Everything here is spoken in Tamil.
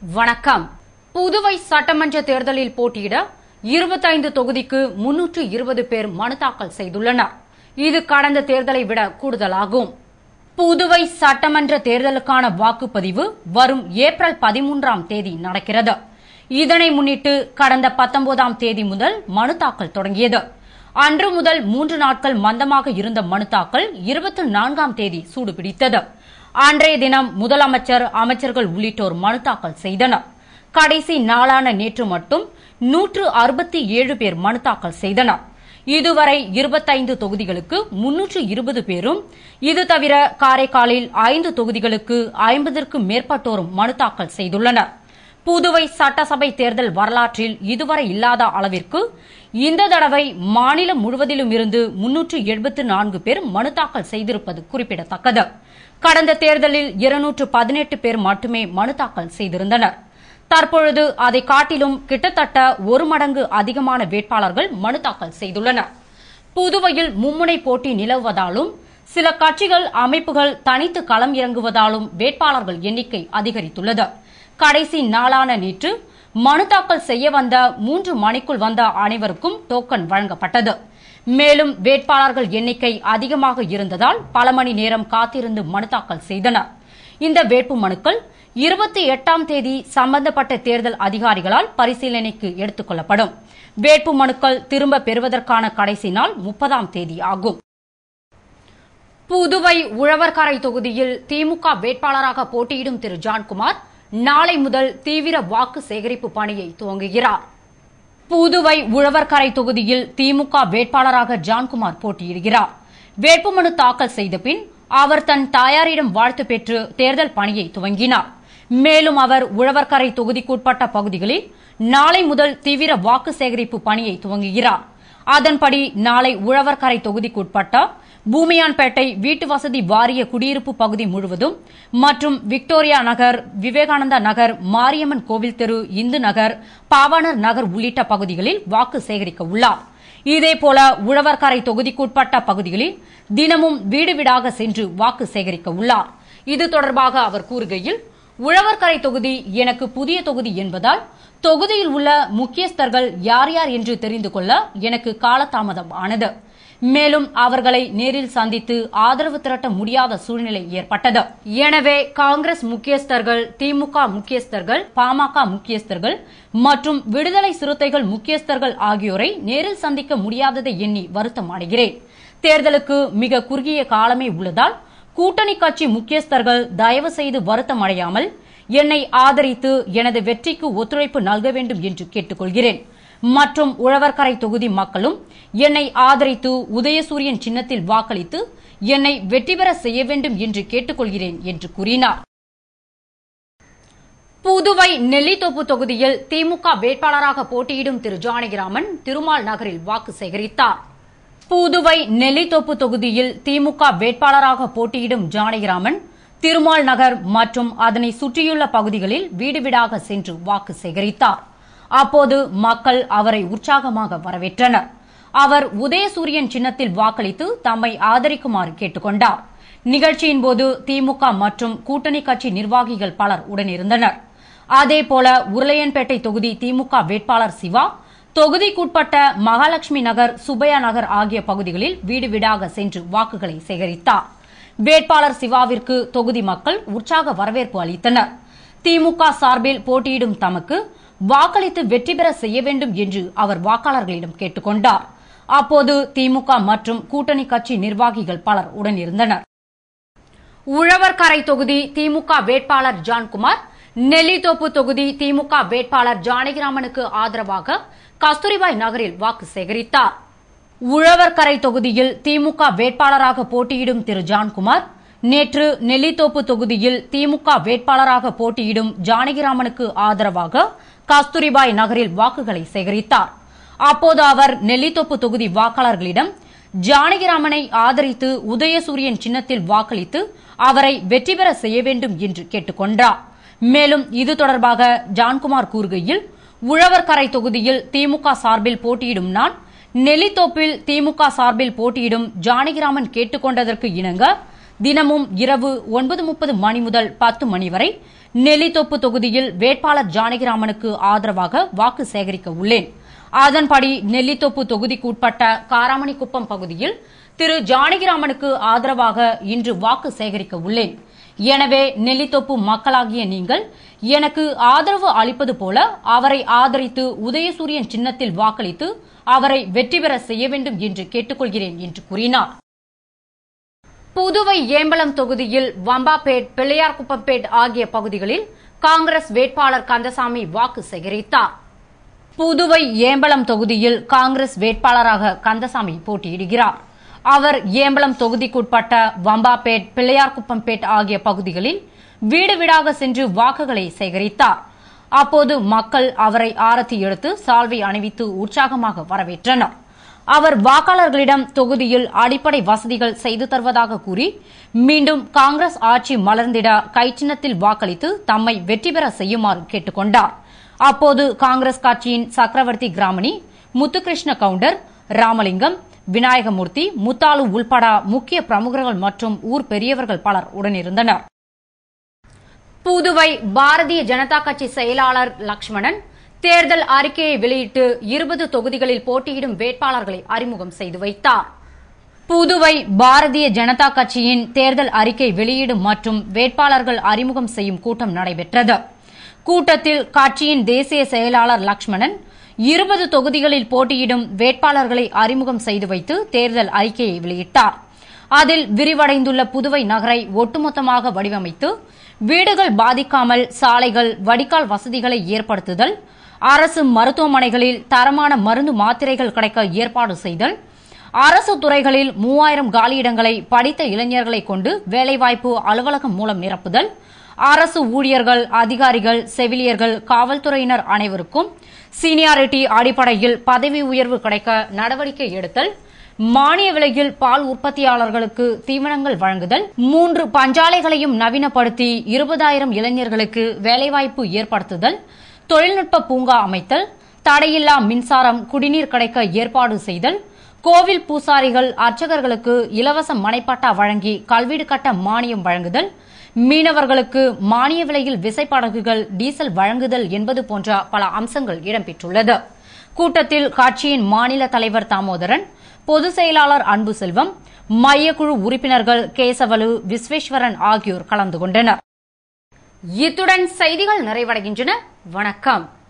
வணக்கம் புதுவை சட்டமன்ற தேர்தலில் போட்டியிட இருபத்தைந்து தொகுதிக்கு முன்னூற்று இருபது பேர் மனு தாக்கல் செய்துள்ளனர் இது கடந்த தேர்தலை விட கூடுதலாகும் புதுவை சட்டமன்ற தேர்தலுக்கான வாக்குப்பதிவு வரும் ஏப்ரல் பதிமூன்றாம் தேதி நடக்கிறது இதனை முன்னிட்டு கடந்த பத்தொன்பதாம் தேதி முதல் மனு தாக்கல் தொடங்கியது அன்று முதல் மூன்று நாட்கள் மந்தமாக இருந்த மனு தாக்கல் இருபத்தி நான்காம் தேதி சூடுபிடித்தது அன்றைய தினம் முதலமைச்சர் அமைச்சர்கள் உள்ளிட்டோர் மனு தாக்கல் செய்தனர் கடைசி நாளான நேற்று மட்டும் நூற்று அறுபத்தி ஏழு பேர் மனு தாக்கல் செய்தனர் இதுவரை இருபத்தைந்து தொகுதிகளுக்கு முன்னூற்று இருபது பேரும் இது தவிர காரைக்காலில் ஐந்து தொகுதிகளுக்கு ஐம்பதற்கும் மேற்பட்டோரும் மனு தாக்கல் செய்துள்ளனர் புதுவை சட்டசபை தேர்தல் வரலாற்றில் இதுவரை இல்லாத அளவிற்கு இந்த தடவை மாநிலம் முழுவதிலும் இருந்து முன்னூற்று எழுபத்து நான்கு பேர் மனு தாக்கல் செய்திருப்பது குறிப்பிடத்தக்கது கடந்த தேர்தலில் இருநூற்று பதினெட்டு பேர் மட்டுமே மனு தாக்கல் செய்திருந்தனர் தற்பொழுது அதை காட்டிலும் கிட்டத்தட்ட ஒரு மடங்கு அதிகமான வேட்பாளர்கள் மனு தாக்கல் செய்துள்ளனர் புதுவையில் மும்முனை போட்டி நிலவுவதாலும் சில கட்சிகள் அமைப்புகள் தனித்து களம் இறங்குவதாலும் வேட்பாளர்கள் எண்ணிக்கை அதிகரித்துள்ளது கடைசி நாளான நேற்று மனு தாக்கல் செய்ய வந்த மூன்று மணிக்குள் வந்த அனைவருக்கும் டோக்கன் வழங்கப்பட்டது மேலும் வேட்பாளர்கள் எண்ணிக்கை அதிகமாக இருந்ததால் பல மணி நேரம் காத்திருந்து மனு தாக்கல் செய்தனர் இந்த வேட்பு மனுக்கள் இருபத்தி எட்டாம் தேதி சம்பந்தப்பட்ட தேர்தல் அதிகாரிகளால் பரிசீலனைக்கு எடுத்துக் கொள்ளப்படும் வேட்பு மனுக்கள் திரும்ப பெறுவதற்கான கடைசி நாள் முப்பதாம் தேதி ஆகும் புதுவை உழவர்கரை தொகுதியில் திமுக வேட்பாளராக போட்டியிடும் திரு ஜான்குமார் நாளை முதல் தீவிர வாக்கு சேகரிப்பு பணியை துவங்குகிறார் புதுவை உழவர்கரை தொகுதியில் திமுக வேட்பாளராக ஜான்குமார் போட்டியிடுகிறார் வேட்புமனு தாக்கல் செய்த பின் அவர் தன் தாயாரிடம் வாழ்த்து பெற்று தேர்தல் பணியை துவங்கினார் மேலும் அவர் உழவர்கரை தொகுதிக்குட்பட்ட பகுதிகளில் நாளை முதல் தீவிர வாக்கு சேகரிப்பு பணியை துவங்குகிறார் அதன்படி நாளை உழவர்கரை தொகுதிக்குட்பட்ட பூமியான்பேட்டை வீட்டு வசதி வாரிய குடியிருப்பு பகுதி முழுவதும் மற்றும் விக்டோரியா நகர் விவேகானந்தா நகர் மாரியம்மன் கோவில் தெரு இந்து நகர் பாவாணர் நகர் உள்ளிட்ட பகுதிகளில் வாக்கு சேகரிக்க உள்ளார் இதேபோல உழவர்கரை தொகுதிக்குட்பட்ட பகுதிகளில் தினமும் வீடு வீடாக சென்று வாக்கு சேகரிக்க உள்ளார் இது தொடர்பாக அவர் கூறுகையில் உழவர்கரை தொகுதி எனக்கு புதிய தொகுதி என்பதால் தொகுதியில் உள்ள முக்கியஸ்தர்கள் யார் யார் என்று தெரிந்து கொள்ள எனக்கு காலதாமதம் ஆனது மேலும் அவர்களை நேரில் சந்தித்து ஆதரவு திரட்ட முடியாத சூழ்நிலை ஏற்பட்டது எனவே காங்கிரஸ் முக்கியஸ்தர்கள் திமுக முக்கியஸ்தர்கள் பாமக முக்கியஸ்தர்கள் மற்றும் விடுதலை சிறுத்தைகள் முக்கியஸ்தர்கள் ஆகியோரை நேரில் சந்திக்க முடியாததை எண்ணி வருத்தம் அடைகிறேன் தேர்தலுக்கு மிக குறுகிய காலமே உள்ளதால் கூட்டணி கட்சி முக்கியஸ்தர்கள் தயவு செய்து வருத்தம் அடையாமல் என்னை ஆதரித்து எனது வெற்றிக்கு ஒத்துழைப்பு நல்க வேண்டும் என்று கேட்டுக்கொள்கிறேன் மற்றும் உழவர்கரை தொகுதி மக்களும் என்னை ஆதரித்து உதயசூரியன் சின்னத்தில் வாக்களித்து என்னை வெற்றி பெற செய்ய வேண்டும் என்று கேட்டுக்கொள்கிறேன் என்று கூறினார் புதுவை நெல்லித்தோப்பு தொகுதியில் திமுக வேட்பாளராக போட்டியிடும் திரு ஜானகிராமன் திருமால் நகரில் வாக்கு சேகரித்தார் புதுவை நெல்லித்தோப்பு தொகுதியில் திமுக வேட்பாளராக போட்டியிடும் ஜானகிராமன் திருமால் நகர் மற்றும் அதனை சுற்றியுள்ள பகுதிகளில் வீடு வீடாக சென்று வாக்கு சேகரித்தார் அப்போது மக்கள் அவரை உற்சாகமாக வரவேற்றனர் அவர் உதயசூரியன் சின்னத்தில் வாக்களித்து தம்மை ஆதரிக்குமாறு கேட்டுக் கொண்டார் நிகழ்ச்சியின் போது திமுக மற்றும் கூட்டணி கட்சி நிர்வாகிகள் பலர் உடனிருந்தனர் அதேபோல உருளையன்பேட்டை தொகுதி திமுக வேட்பாளர் சிவா தொகுதிக்குட்பட்ட மகாலட்சுமி நகர் சுப்பையா நகர் ஆகிய பகுதிகளில் வீடு வீடாக சென்று வாக்குகளை சேகரித்தார் வேட்பாளர் சிவாவிற்கு தொகுதி மக்கள் உற்சாக வரவேற்பு அளித்தனர் திமுக சார்பில் போட்டியிடும் தமக்கு வாக்களித்து வெற்றி பெற செய்ய வேண்டும் என்று அவர் வாக்காளர்களிடம் கேட்டுக் கொண்டார் அப்போது திமுக மற்றும் கூட்டணி கட்சி நிர்வாகிகள் பலர் உடனிருந்தனர் உழவர்கரை தொகுதி திமுக வேட்பாளர் ஜான்குமார் நெல்லித்தோப்பு தொகுதி திமுக வேட்பாளர் ஜானகிராமனுக்கு ஆதரவாக கஸ்தூரிபாய் நகரில் வாக்கு சேகரித்தார் உழவர்கரை தொகுதியில் திமுக வேட்பாளராக போட்டியிடும் திரு ஜான்குமார் நேற்று நெல்லித்தோப்பு தொகுதியில் திமுக வேட்பாளராக போட்டியிடும் ஜானகிராமனுக்கு ஆதரவாக கஸ்தூரிபாய் நகரில் வாக்குகளை சேகரித்தார் அப்போது அவர் நெல்லித்தோப்பு தொகுதி வாக்காளர்களிடம் ஜானகிராமனை ஆதரித்து உதயசூரியன் சின்னத்தில் வாக்களித்து அவரை வெற்றி பெற செய்ய வேண்டும் என்று கேட்டுக் கொண்டார் மேலும் இது தொடர்பாக ஜான்குமார் கூறுகையில் உழவர்கரை தொகுதியில் திமுக சார்பில் போட்டியிடும் நான் நெல்லித்தோப்பில் திமுக சார்பில் போட்டியிடும் ஜானகிராமன் கேட்டுக்கொண்டதற்கு இணங்க தினமும் இரவு ஒன்பது முப்பது மணி முதல் பத்து மணி வரை நெல்லித்தோப்பு தொகுதியில் வேட்பாளர் ஜானகிராமனுக்கு ஆதரவாக வாக்கு சேகரிக்க உள்ளேன் அதன்படி நெல்லித்தோப்பு தொகுதிக்குட்பட்ட காராமணிக்குப்பம் பகுதியில் திரு ஜானகிராமனுக்கு ஆதரவாக இன்று வாக்கு சேகரிக்க உள்ளேன் எனவே நெல்லித்தோப்பு மக்களாகிய நீங்கள் எனக்கு ஆதரவு அளிப்பது போல அவரை ஆதரித்து உதயசூரியன் சின்னத்தில் வாக்களித்து அவரை வெற்றி பெற செய்ய வேண்டும் என்று கேட்டுக்கொள்கிறேன் என்று கூறினார் புதுவை ஏம்பலம் தொகுதியில் வம்பாபேட் பிள்ளையார்குப்பம்பேட் ஆகிய பகுதிகளில் காங்கிரஸ் வேட்பாளர் கந்தசாமி வாக்கு சேகரித்தார் புதுவை ஏம்பலம் தொகுதியில் காங்கிரஸ் வேட்பாளராக கந்தசாமி போட்டியிடுகிறார் அவர் ஏம்பலம் தொகுதிக்குட்பட்ட வம்பாபேட் பிள்ளையார்குப்பம்பேட் ஆகிய பகுதிகளில் வீடு வீடாக சென்று வாக்குகளை சேகரித்தார் அப்போது மக்கள் அவரை ஆரத்தி எடுத்து சால்வை அணிவித்து உற்சாகமாக வரவேற்றனர் அவர் வாக்காளர்களிடம் தொகுதியில் அடிப்படை வசதிகள் செய்து தருவதாக கூறி மீண்டும் காங்கிரஸ் ஆட்சி மலர்ந்திட கைச்சின்னத்தில் வாக்களித்து தம்மை வெற்றி பெற செய்யுமாறு கேட்டுக் கொண்டார் அப்போது காங்கிரஸ் கட்சியின் சக்கரவர்த்தி கிராமணி முத்துகிருஷ்ண கவுண்டர் ராமலிங்கம் விநாயகமூர்த்தி முத்தாலு உள்பட முக்கிய பிரமுகர்கள் மற்றும் ஊர் பெரியவர்கள் பலர் உடனிருந்தனர் புதுவை பாரதிய ஜனதா கட்சி செயலாளர் லட்சுமணன் தேர்தல் அறிக்கையை வெளியிட்டு இருபது தொகுதிகளில் போட்டியிடும் வேட்பாளர்களை அறிமுகம் செய்து வைத்தார் புதுவை பாரதிய ஜனதா கட்சியின் தேர்தல் அறிக்கை வெளியீடு மற்றும் வேட்பாளர்கள் அறிமுகம் செய்யும் கூட்டம் நடைபெற்றது கூட்டத்தில் கட்சியின் தேசிய செயலாளர் லட்சுமணன் இருபது தொகுதிகளில் போட்டியிடும் வேட்பாளர்களை அறிமுகம் செய்து வைத்து தேர்தல் அறிக்கையை வெளியிட்டார் அதில் விரிவடைந்துள்ள புதுவை நகரை ஒட்டுமொத்தமாக வடிவமைத்து வீடுகள் பாதிக்காமல் சாலைகள் வடிகால் வசதிகளை ஏற்படுத்துதல் அரசு மருத்துவமனைகளில் தரமான மருந்து மாத்திரைகள் கிடைக்க ஏற்பாடு செய்தல் அரசு துறைகளில் மூவாயிரம் காலியிடங்களை படித்த இளைஞர்களை கொண்டு வேலைவாய்ப்பு அலுவலகம் மூலம் நிரப்புதல் அரசு ஊழியர்கள் அதிகாரிகள் செவிலியர்கள் காவல்துறையினர் அனைவருக்கும் சீனியாரிட்டி அடிப்படையில் பதவி உயர்வு கிடைக்க நடவடிக்கை எடுத்தல் மானிய விலையில் பால் உற்பத்தியாளர்களுக்கு தீவனங்கள் வழங்குதல் மூன்று பஞ்சாலைகளையும் நவீனப்படுத்தி இருபதாயிரம் இளைஞர்களுக்கு வேலைவாய்ப்பு ஏற்படுத்துதல் தொழில்நுட்ப பூங்கா அமைத்தல் தடையில்லா மின்சாரம் குடிநீர் கிடைக்க ஏற்பாடு செய்தல் கோவில் பூசாரிகள் அர்ச்சகர்களுக்கு இலவச மனைப்பட்டா வழங்கி கல்வீடு கட்ட மானியம் வழங்குதல் மீனவர்களுக்கு மானிய விலையில் விசைப்படகுகள் டீசல் வழங்குதல் என்பது போன்ற பல அம்சங்கள் இடம்பெற்றுள்ளது கூட்டத்தில் கட்சியின் மாநில தலைவர் தாமோதரன் பொதுச் செயலாளர் அன்பு செல்வம் மையக்குழு உறுப்பினர்கள் கேசவலு விஸ்வேஸ்வரன் ஆகியோர் கலந்து கொண்டனர் இத்துடன் செய்திகள் நிறைவடைகின்றன வணக்கம்